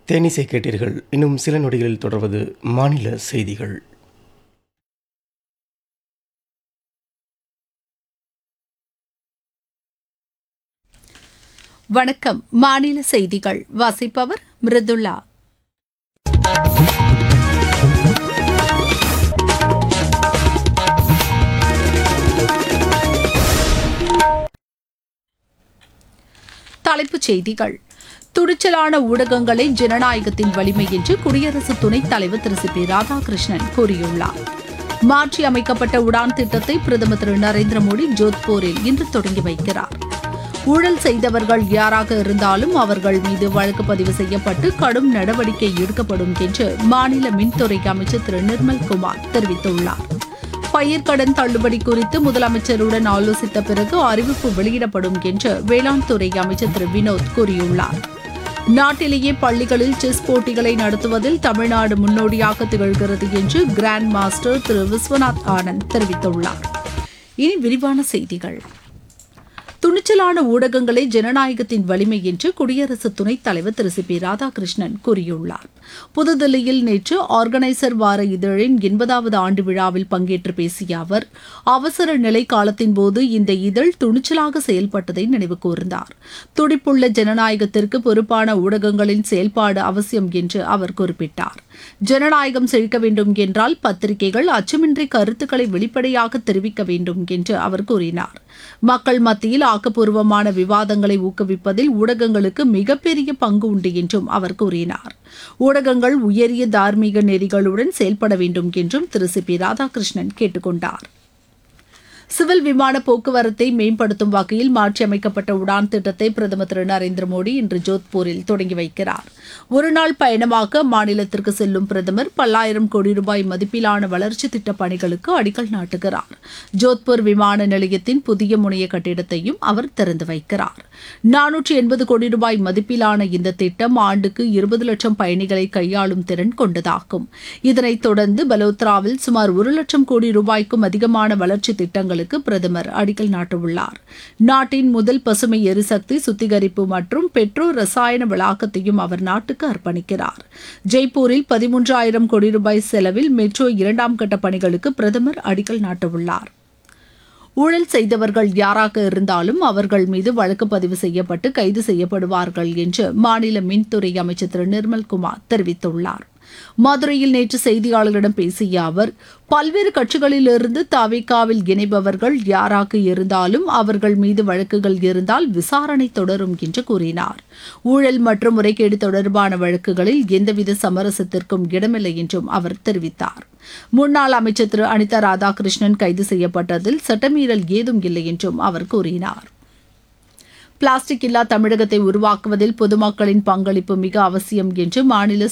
தேனிசை கேட்டீர்கள் இன்னும் சில நொடிகளில் தொடர்வது மாநில செய்திகள் வணக்கம் மாநில செய்திகள் வாசிப்பவர் மிருதுளா தலைப்புச் செய்திகள் துணிச்சலான ஊடகங்களே ஜனநாயகத்தின் வலிமை என்று குடியரசு துணைத் தலைவர் திரு சி பி ராதாகிருஷ்ணன் கூறியுள்ளார் மாற்றி அமைக்கப்பட்ட உடான் திட்டத்தை பிரதமர் திரு நரேந்திர மோடி ஜோத்பூரில் இன்று தொடங்கி வைக்கிறார் ஊழல் செய்தவர்கள் யாராக இருந்தாலும் அவர்கள் மீது வழக்கு பதிவு செய்யப்பட்டு கடும் நடவடிக்கை எடுக்கப்படும் என்று மாநில மின்துறை அமைச்சர் திரு நிர்மல் குமார் தெரிவித்துள்ளார் பயிர்க்கடன் தள்ளுபடி குறித்து முதலமைச்சருடன் ஆலோசித்த பிறகு அறிவிப்பு வெளியிடப்படும் என்று வேளாண் துறை அமைச்சர் திரு வினோத் கூறியுள்ளார் நாட்டிலேயே பள்ளிகளில் செஸ் போட்டிகளை நடத்துவதில் தமிழ்நாடு முன்னோடியாக திகழ்கிறது என்று கிராண்ட் மாஸ்டர் திரு விஸ்வநாத் ஆனந்த் தெரிவித்துள்ளார் இனி விரிவான செய்திகள் துணிச்சலான ஊடகங்களே ஜனநாயகத்தின் வலிமை என்று குடியரசு துணைத் தலைவர் திரு சி பி ராதாகிருஷ்ணன் கூறியுள்ளார் புதுதில்லியில் நேற்று ஆர்கனைசர் வார இதழின் எண்பதாவது ஆண்டு விழாவில் பங்கேற்று பேசிய அவர் அவசர நிலை காலத்தின் போது இந்த இதழ் துணிச்சலாக செயல்பட்டதை நினைவு கூர்ந்தார் துடிப்புள்ள ஜனநாயகத்திற்கு பொறுப்பான ஊடகங்களின் செயல்பாடு அவசியம் என்று அவர் குறிப்பிட்டார் ஜனநாயகம் செழிக்க வேண்டும் என்றால் பத்திரிகைகள் அச்சமின்றி கருத்துக்களை வெளிப்படையாக தெரிவிக்க வேண்டும் என்று அவர் கூறினார் மக்கள் மத்தியில் ஆக்கப்பூர்வமான விவாதங்களை ஊக்குவிப்பதில் ஊடகங்களுக்கு மிகப்பெரிய பங்கு உண்டு என்றும் அவர் கூறினார் ஊடகங்கள் உயரிய தார்மீக நெறிகளுடன் செயல்பட வேண்டும் என்றும் திரு சி பி ராதாகிருஷ்ணன் கேட்டுக்கொண்டார் சிவில் விமான போக்குவரத்தை மேம்படுத்தும் வகையில் மாற்றியமைக்கப்பட்ட உடான் திட்டத்தை பிரதமர் திரு நரேந்திர மோடி இன்று ஜோத்பூரில் தொடங்கி வைக்கிறார் ஒருநாள் பயணமாக மாநிலத்திற்கு செல்லும் பிரதமர் பல்லாயிரம் கோடி ரூபாய் மதிப்பிலான வளர்ச்சி திட்டப் பணிகளுக்கு அடிக்கல் நாட்டுகிறார் ஜோத்பூர் விமான நிலையத்தின் புதிய முனைய கட்டிடத்தையும் அவர் திறந்து வைக்கிறார் நானூற்றி எண்பது கோடி ரூபாய் மதிப்பிலான இந்த திட்டம் ஆண்டுக்கு இருபது லட்சம் பயணிகளை கையாளும் திறன் கொண்டதாகும் இதனைத் தொடர்ந்து பலோத்ராவில் சுமார் ஒரு லட்சம் கோடி ரூபாய்க்கும் அதிகமான வளர்ச்சி திட்டங்களுக்கு பிரதமர் அடிக்கல் நாட்டவுள்ளார் நாட்டின் முதல் பசுமை எரிசக்தி சுத்திகரிப்பு மற்றும் பெட்ரோ ரசாயன வளாகத்தையும் அவர் நாட்டுக்கு அர்ப்பணிக்கிறார் ஜெய்ப்பூரில் பதிமூன்றாயிரம் கோடி ரூபாய் செலவில் மெட்ரோ இரண்டாம் கட்ட பணிகளுக்கு பிரதமர் அடிக்கல் நாட்டவுள்ளார் ஊழல் செய்தவர்கள் யாராக இருந்தாலும் அவர்கள் மீது வழக்கு பதிவு செய்யப்பட்டு கைது செய்யப்படுவார்கள் என்று மாநில மின்துறை அமைச்சர் திரு நிர்மல்குமார் தெரிவித்துள்ளார் மதுரையில் நேற்று செய்தியாளர்களிடம் பேசிய அவர் பல்வேறு கட்சிகளிலிருந்து தாவிகாவில் இணைபவர்கள் யாராக இருந்தாலும் அவர்கள் மீது வழக்குகள் இருந்தால் விசாரணை தொடரும் என்று கூறினார் ஊழல் மற்றும் முறைகேடு தொடர்பான வழக்குகளில் எந்தவித சமரசத்திற்கும் இடமில்லை என்றும் அவர் தெரிவித்தார் முன்னாள் அமைச்சர் திரு அனிதா ராதாகிருஷ்ணன் கைது செய்யப்பட்டதில் சட்டமீறல் ஏதும் இல்லை என்றும் அவர் கூறினார் பிளாஸ்டிக் இல்லா தமிழகத்தை உருவாக்குவதில் பொதுமக்களின் பங்களிப்பு மிக அவசியம் என்று மாநில